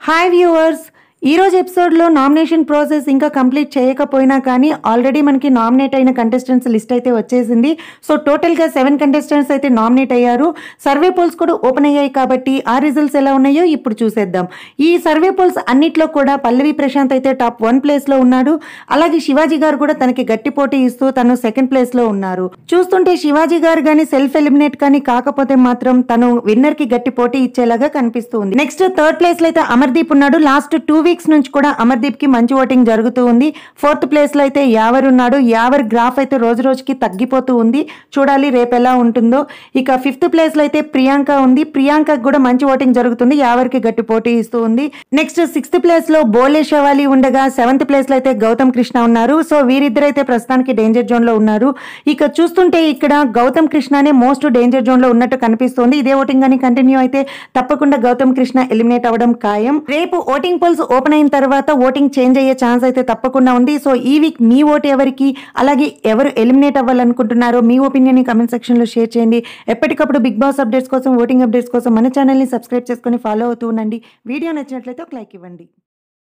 hi viewers ఈ రోజు ఎపిసోడ్లో నామినేషన్ ప్రాసెస్ ఇంకా కంప్లీట్ చేయకపోయినా కానీ ఆల్రెడీ మనకి నామినేట్ అయిన కంటెస్టెంట్స్ లిస్ట్ అయితే వచ్చేసింది సో టోటల్గా సెవెన్ కంటెస్టెంట్స్ అయితే నామినేట్ అయ్యారు సర్వే పోల్స్ కూడా ఓపెన్ అయ్యాయి కాబట్టి ఆ రిజల్ట్స్ ఎలా ఉన్నాయో ఇప్పుడు చూసేద్దాం ఈ సర్వే పోల్స్ అన్నిట్లో కూడా పల్లవి ప్రశాంత్ అయితే టాప్ వన్ ప్లేస్లో ఉన్నాడు అలాగే శివాజీ గారు కూడా తనకి గట్టి పోటీ ఇస్తూ తను సెకండ్ ప్లేస్లో ఉన్నారు చూస్తుంటే శివాజీ గారు కానీ సెల్ఫ్ ఎలిమినేట్ కానీ కాకపోతే మాత్రం తను విన్నర్ కి గట్టి పోటీ ఇచ్చేలాగా కనిపిస్తుంది నెక్స్ట్ థర్డ్ ప్లేస్ లో అయితే అమర్దీప్ ఉన్నాడు లాస్ట్ టూ వీక్స్ నుంచి కూడా అమర్దీప్ కి మంచి ఓటింగ్ జరుగుతూ ఉంది ఫోర్త్ ప్లేస్ లో అయితే యావర్ ఉన్నాడు యావర్ గ్రాఫ్ అయితే రోజు రోజుకి తగ్గిపోతూ ఉంది చూడాలి రేపు ఎలా ఉంటుందో ఇక ఫిఫ్త్ ప్లేస్ లో అయితే ప్రియాంక ఉంది ప్రియాంక కూడా మంచి ఓటింగ్ జరుగుతుంది యావర్ కి గట్టి పోటీ ఇస్తూ ఉంది నెక్స్ట్ సిక్స్త్ ప్లేస్ లో బోలే షవాలి ఉండగా సెవెంత్ ప్లేస్ లో అయితే గౌతమ్ కృష్ణ ఉన్నారు సో వీరిద్దరైతే ప్రస్తుతానికి డేంజర్ జోన్ లో ఉన్నారు ఇక చూస్తుంటే ఇక్కడ గౌతమ్ కృష్ణనే మోస్ట్ డేంజర్ జోన్ లో ఉన్నట్టు కనిపిస్తోంది ఇదే ఓటింగ్ అని కంటిన్యూ అయితే తప్పకుండా గౌతమ్ కృష్ణ ఎలిమినేట్ అవ్వడం ఖాయం రేపు ఓటింగ్ పోల్స్ ఓపెన్ అయిన తర్వాత ఓటింగ్ చేంజ్ అయ్యే ఛాన్స్ అయితే తప్పకుండా ఉంది సో ఈ వీక్ మీ ఓటు ఎవరికి అలాగే ఎవరు ఎలిమినేట్ అవ్వాలనుకుంటున్నారో మీ ఒపీనియన్ కమెంట్ సెక్షన్ లో షేర్ చేయండి ఎప్పటికప్పుడు బిగ్ బాస్ అప్డేట్స్ కోసం ఓటింగ్ అప్డేట్స్ కోసం మన ఛానల్ని సబ్స్క్రైబ్ చేసుకొని ఫాలో అవుతూ ఉండండి వీడియో నచ్చినట్లయితే ఒక లైక్ ఇవ్వండి